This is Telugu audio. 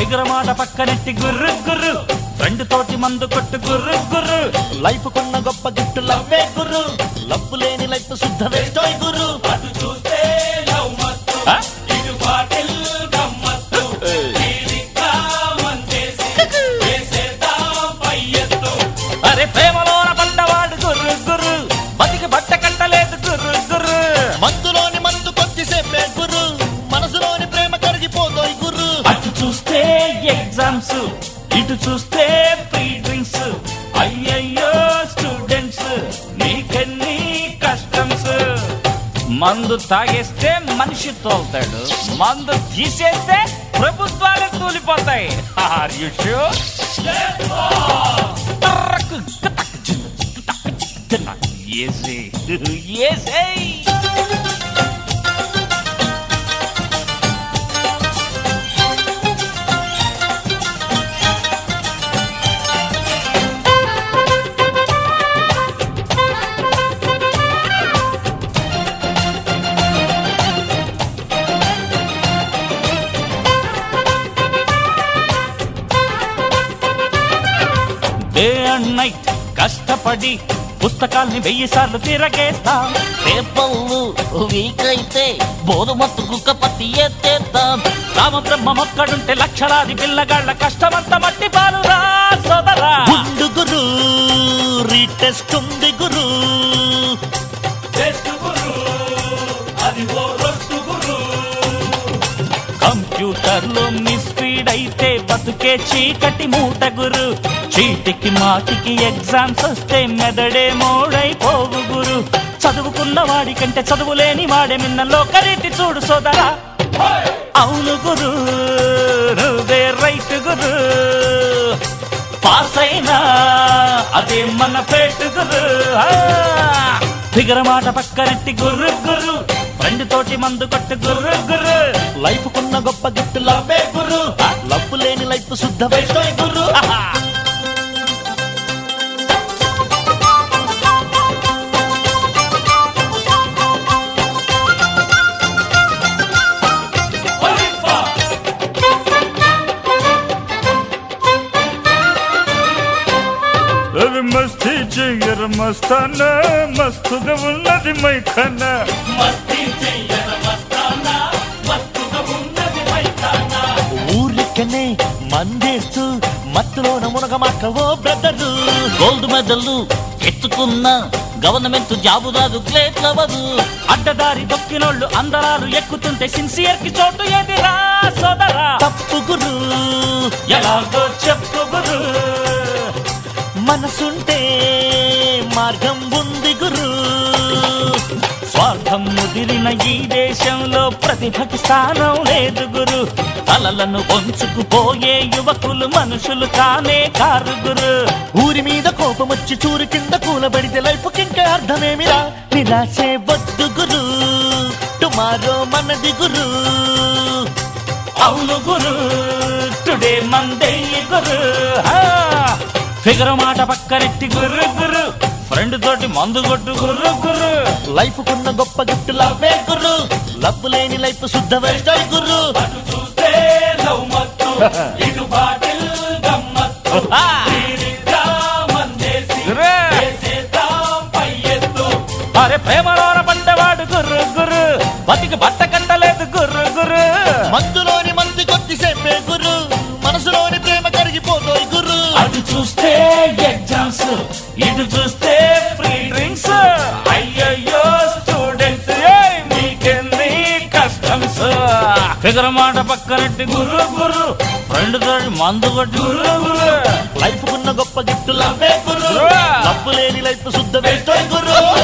ఫిగర్ మాట పక్కనెట్టి గుర్రు గుర్రు ఫ్రెండ్ తోటి మందు కొట్టు గుర్రు గుర్రు లైఫ్ కొన్న గొప్ప గిఫ్ట్ లవ్వే గురు లవ్వు లేని లైఫ్ శుద్ధ వేస్టోయ్ గురు ఆ? అరే ప్రేమలోన పడ్డవాడు గుర్రు గుర్రు బతికి బట్ట కట్టలేదు గుర్రు గుర్రు మందులోని మందు కొద్దిసేపే గురు మనసులోని ప్రేమ కరిగిపోతోయ్ గురు అటు చూస్తే ఎగ్జామ్స్ ఇటు చూస్తే ఫ్రీ డ్రింక్స్ అయ్యయ్యో స్టూడెంట్స్ నీకెన్ని కష్టమ్స్ మందు తాగేస్తే మనిషి తోలుతాడు మందు తీసేస్తే ప్రభుత్వాలు తూలిపోతాయి ఆర్ యు షూర్ ఏసే ఏసే డే అండ్ నైట్ కష్టపడి పుస్తకాల్ని వెయ్యి సార్లు తిరగేస్తా పేపర్లు వీక్ అయితే బోరుమత్తు కుక్క పత్తి ఎత్తేద్దాం రామ బ్రహ్మ మొక్కడుంటే లక్షలాది పిల్లగాళ్ళ కష్టమంత మట్టి పాలురా సోదరా గుండు గురు రీటెస్ట్ ఉంది గురు కంప్యూటర్లో మిస్పీడ్ అయితే బతుకే చీకటి మూట గురు చీటికి మాటికి ఎగ్జామ్స్ వస్తే మెదడే మోడైపోవు గురు చదువుకున్న వాడి కంటే చదువులేని వాడే మిన్న లోకరీతి చూడు సోదరా అవును గురు నువ్వే రైట్ గురు పాస్ అయినా అదే మన పేటు గురు ఫిగర్ మాట పక్కనెట్టి గుర్రు గుర్రు ఫ్రెండ్ తోటి మందు కొట్టు గుర్రు గుర్రు లైఫ్ కొన్న గొప్ప గిఫ్ట్ లవ్వే గురు లవ్వు లేని లైఫ్ శుద్ధ వేస్టోయ్ గురు ఆహా. అరే మస్తీ చెయ్యర మస్తానా మస్తుగా ఉన్నది మైఖానా ఊరికనే మందేస్తూ మత్తులోన మునగమాక ఓ బ్రదరు గోల్డ్ మెడల్ ఎత్తుకున్న గవర్నమెంట్ జాబు రాదు గ్రేట్ లవరు అడ్డదారి దొక్కినోళ్ళు అందరాలు ఎక్కుతుంటే సిన్సియర్ కి చోటు ఏదిరా సోదరా తప్పు గురు ఎలాగో చెప్పు గురు మనసుంటే మార్గం ఉంది గురు స్వార్థం ముదిరిన ఈ దేశంలో ప్రతిభకి స్థానం లేదు గురు తలలను వంచుకుపోయే యువకులు మనుషులు కానే కారు గురు ఊరి మీద కోపం వచ్చి చూరు కింద కూలబడితే లైఫ్ ఇంకా అర్థమేమిరా నిరాశే వద్దు గురు టుమారో మనది గురు అవును గురు టుడే మందే గురు ఫిగర్ మాట పక్కనెట్టి గుర్రు గుర్రు ఫ్రెండ్ తోటి మందు కొట్టు గుర్రు గుర్రు లైఫ్ కున్న గొప్ప గిఫ్ట్ లవ్వే గురు లవ్ లేని లైఫ్ శుద్ధ వేస్టాయ్ గురు ఆ! గుర్రు. అరే ప్రేమలోన పడ్డవాడు గుర్రు గుర్రు బతికి బట్ట కంటలేదు గుర్రు గుర్రు మందులోని మంది కొద్దిసేపే గురు మనసులోని ప్రేమ కరిగిపోతోయ్ గురు అటు చూస్తే ఎగ్జామ్స్ ఇటు చూస్తే ఫ్రీ డ్రింక్స్ అయ్యయ్యో స్టూడెంట్స్ మీకెంది కష్టమ్స్ ఫిగర్ మాట పక్కనట్టు గుర్రు గుర్రు ఫ్రెండ్ తోటి మందు కొట్టి గుర్రు గుర్రు లైఫ్ కున్న గొప్ప గిఫ్ట్ లవ్వే గురు గురు. లవ్ లేని లైఫ్ శుద్ధ వేస్టాయ్ గురు